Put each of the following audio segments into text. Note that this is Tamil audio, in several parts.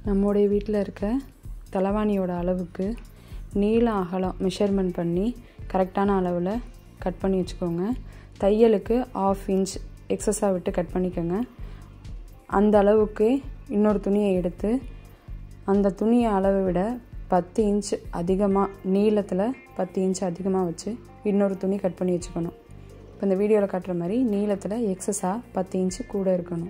நம்முடைய வீட்டில் இருக்க தலைவாணியோட அளவுக்கு நீளம் அகலம் மெஷர்மெண்ட் பண்ணி கரெக்டான அளவில் கட் பண்ணி வச்சுக்கோங்க தையலுக்கு ஆஃப் இன்ச் எக்ஸஸாக விட்டு கட் பண்ணிக்கோங்க அந்த அளவுக்கு இன்னொரு துணியை எடுத்து அந்த துணியை அளவை விட பத்து இன்ச் அதிகமாக நீளத்தில் பத்து இன்ச் அதிகமாக வச்சு இன்னொரு துணி கட் பண்ணி வச்சுக்கணும் இப்போ இந்த வீடியோவில் காட்டுற மாதிரி நீளத்தில் எக்ஸஸாக பத்து இன்ச்சு கூட இருக்கணும்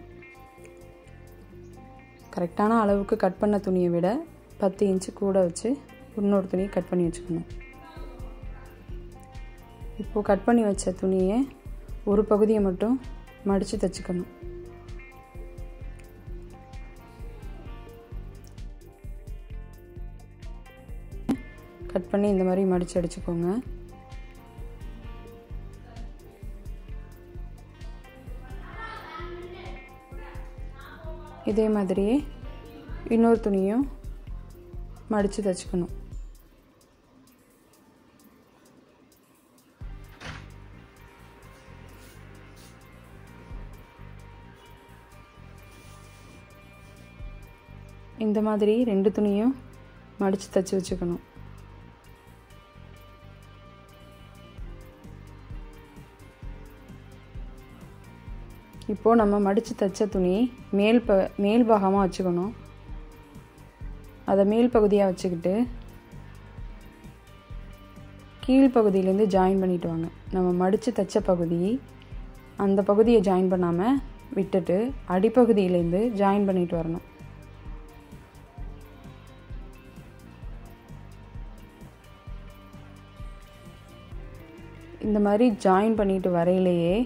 கரெக்டான அளவுக்கு கட் பண்ண துணியை விட பத்து இன்ச்சு கூட வச்சு இன்னொரு துணி கட் பண்ணி வச்சுக்கணும் இப்போது கட் பண்ணி வச்ச துணியை ஒரு பகுதியை மட்டும் மடித்து தைச்சிக்கணும் கட் பண்ணி இந்த மாதிரி மடித்து அடிச்சுக்கோங்க இதே மாதிரியே இன்னொரு துணியும் மடித்து தைச்சிக்கணும் இந்த மாதிரி ரெண்டு துணியும் மடித்து தைச்சி வச்சுக்கணும் இப்போது நம்ம மடித்து தைச்ச துணி மேல் ப மேல் பாகமாக வச்சுக்கணும் அதை மேல் பகுதியாக வச்சுக்கிட்டு கீழ்ப்பகுதியிலேருந்து ஜாயின் பண்ணிட்டு வாங்க நம்ம மடித்து தைச்ச பகுதி அந்த பகுதியை ஜாயின் பண்ணாமல் விட்டுட்டு அடிப்பகுதியிலேருந்து ஜாயின் பண்ணிட்டு வரணும் இந்த மாதிரி ஜாயின் பண்ணிட்டு வரையிலேயே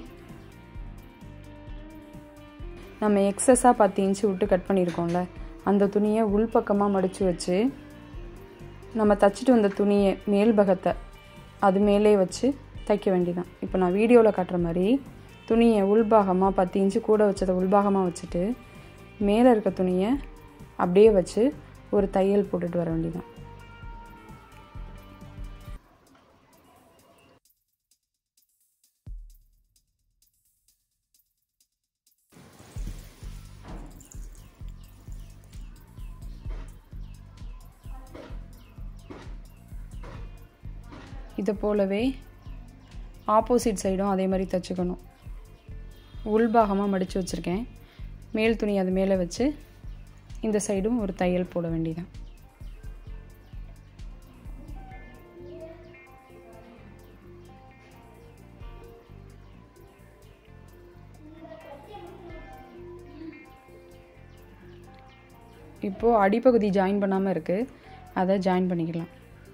நம்ம எக்ஸஸாக பத்து இன்ச்சு விட்டு கட் பண்ணியிருக்கோம்ல அந்த துணியை உள்பக்கமாக மடித்து வச்சு நம்ம தச்சுட்டு வந்த துணியை மேல் பகத்தை அது மேலே வச்சு தைக்க வேண்டியதான் இப்போ நான் வீடியோவில் காட்டுற மாதிரி துணியை உள்பாகமாக பத்து இன்ச்சு கூட வச்சதை உள்பாகமாக வச்சுட்டு மேலே இருக்க துணியை அப்படியே வச்சு ஒரு தையல் போட்டுட்டு வர வேண்டியதான் இதை போலவே ஆப்போசிட் சைடும் அதே மாதிரி தைச்சிக்கணும் உள்பாகமாக மடித்து வச்சுருக்கேன் மேல் துணி அது மேலே வச்சு இந்த சைடும் ஒரு தையல் போட வேண்டியதான் இப்போது அடிப்பகுதி ஜாயின் பண்ணாமல் இருக்குது அதை ஜாயின் பண்ணிக்கலாம்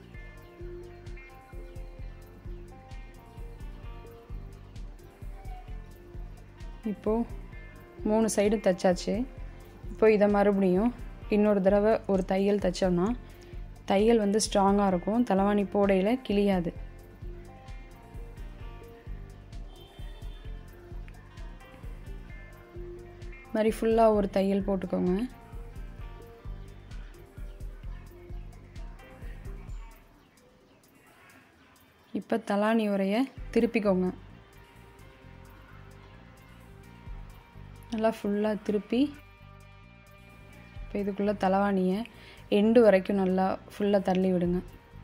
இப்போது மூணு சைடு தைச்சாச்சு இப்போ இதை மறுபடியும் இன்னொரு தடவை ஒரு தையல் தைச்சோம்னா தையல் வந்து ஸ்ட்ராங்காக இருக்கும் தலைவாணி போடையில் கிளியாது மாதிரி ஃபுல்லாக ஒரு தையல் போட்டுக்கோங்க இப்போ தலாணி உரைய திருப்பிக்கோங்க நல்லா ஃபுல்லாக திருப்பி இப்போ இதுக்குள்ளே தலைவாணியை எண்டு வரைக்கும் நல்லா ஃபுல்லாக தள்ளி விடுங்க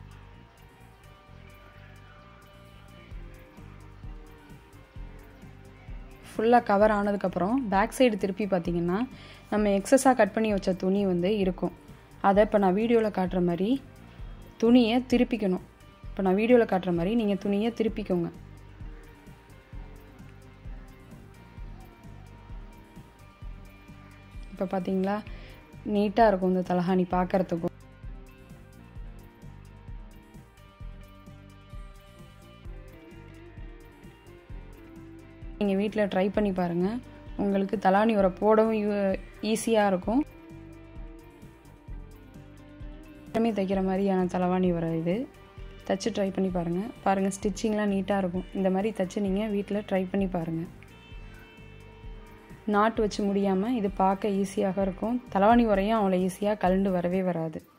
ஃபுல்லாக கவர் ஆனதுக்கப்புறம் பேக் சைடு திருப்பி பார்த்தீங்கன்னா நம்ம எக்ஸஸாக கட் பண்ணி வச்ச துணி வந்து இருக்கும் அதை இப்போ நான் வீடியோவில் காட்டுற மாதிரி துணியை திருப்பிக்கணும் இப்போ நான் வீடியோவில் காட்டுற மாதிரி நீங்கள் துணியை திருப்பிக்கோங்க இப்போ பார்த்தீங்களா நீட்டாக இருக்கும் இந்த தலகாணி பார்க்குறதுக்கும் நீங்கள் வீட்டில் ட்ரை பண்ணி பாருங்கள் உங்களுக்கு தலாணி உரை போடவும் ஈஸியாக இருக்கும் எல்லாமே தைக்கிற மாதிரியான தலவாணி உரை இது தைச்சு ட்ரை பண்ணி பாருங்கள் பாருங்கள் ஸ்டிச்சிங்லாம் நீட்டாக இருக்கும் இந்த மாதிரி தைச்சு நீங்கள் வீட்டில் ட்ரை பண்ணி பாருங்கள் நாட்டு வச்சு முடியாமல் இது பார்க்க ஈஸியாக இருக்கும் தலைவாணி உரையும் அவ்வளோ ஈஸியாக கலண்டு வரவே வராது